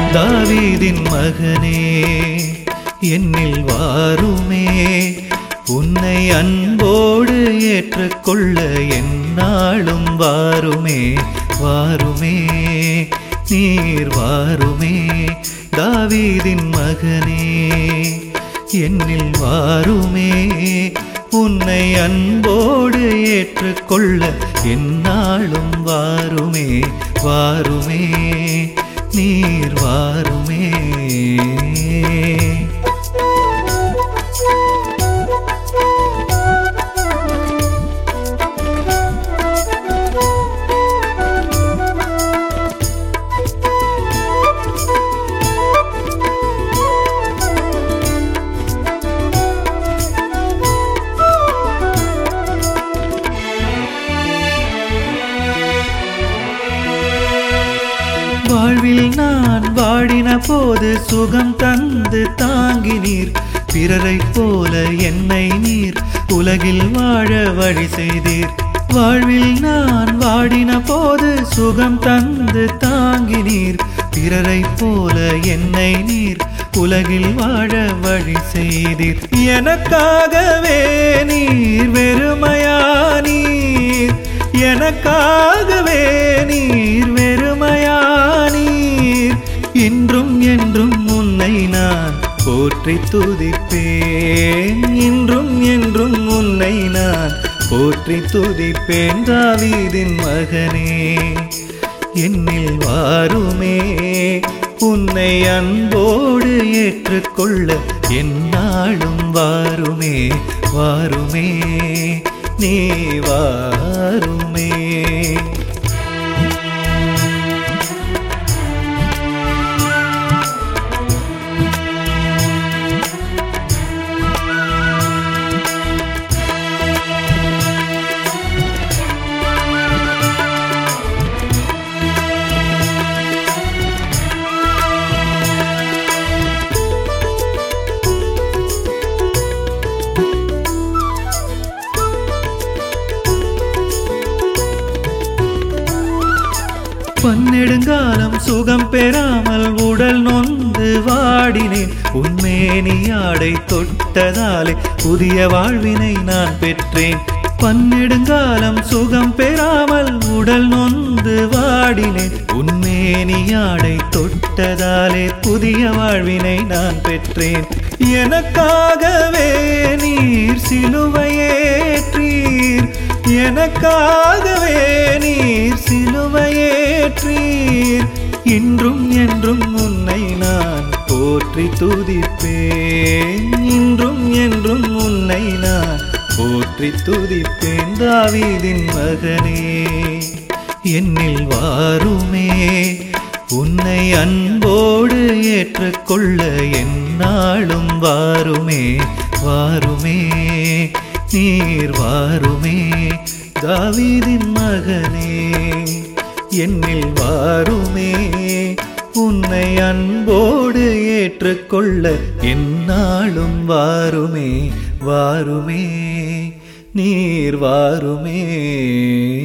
தாவீதின் மகனே என்னில் வாருமே உன்னை அன்போடு ஏற்றுக்கொள்ள என்னாலும் வாருமே வாருமே நீர் வாருமே தாவீதின் மகனே என்னில் வாருமே உன்னை அன்போடு ஏற்றுக்கொள்ள என்னாலும் வாருமே வாருமே நீர் வாருமே வாழ்வில் நான் வாடின போது சுகம் தந்து தாங்கினீர் பிறரைப் போல என்னை நீர் உலகில் வாழ வழி செய்தீர் வாழ்வில் நான் வாடின போது சுகம் தந்து தாங்கினீர் பிறரைப் போல என்னை நீர் உலகில் வாழ வழி செய்தீர் எனக்காகவே நீர் வெறுமையானீர் எனக்காகவே நீர் வெறுமையானீர் இன்றும் என்றும் உன்னை நான் போற்றி துதிப்பேன் இன்றும் என்றும் உன்னை நான் போற்றி துதிப்பேன் தாவீதின் மகனே என்னில் வாருமே உன்னை அன்போடு ஏற்றுக்கொள்ள என்னாலும் வாருமே வாருமே நீ வாருமே பன்னெடுங்காலம் சுகம் பெறாமல் உடல் நொந்து வாடினேன் உண்மேனியாடை தொட்டதாலே புதிய வாழ்வினை நான் பெற்றேன் பன்னெடுங்காலம் சுகம் பெறாமல் உடல் நொந்து வாடினேன் உண்மேனியாடை தொட்டதாலே புதிய வாழ்வினை நான் பெற்றேன் எனக்காகவே நீர் சிலுவையேற்றீர் எனக்காகவே நீர் சிலுவையேற்றீர் இன்றும் என்றும் உன்னை நான் போற்றி துதிப்பேன் இன்றும் என்றும் உன்னை நான் போற்றி துதிப்பேன் தாவீதின் மகனே என்னில் வாருமே உன்னை அன்போடு ஏற்றுக்கொள்ள என்னாலும் வாருமே வாருமே நீர் வாருமே தாவீதின் மகனே என்னில் வாருமே உன்னை அன்போடு ஏற்றுக்கொள்ள என்னாலும் வாருமே வாருமே நீர் வாருமே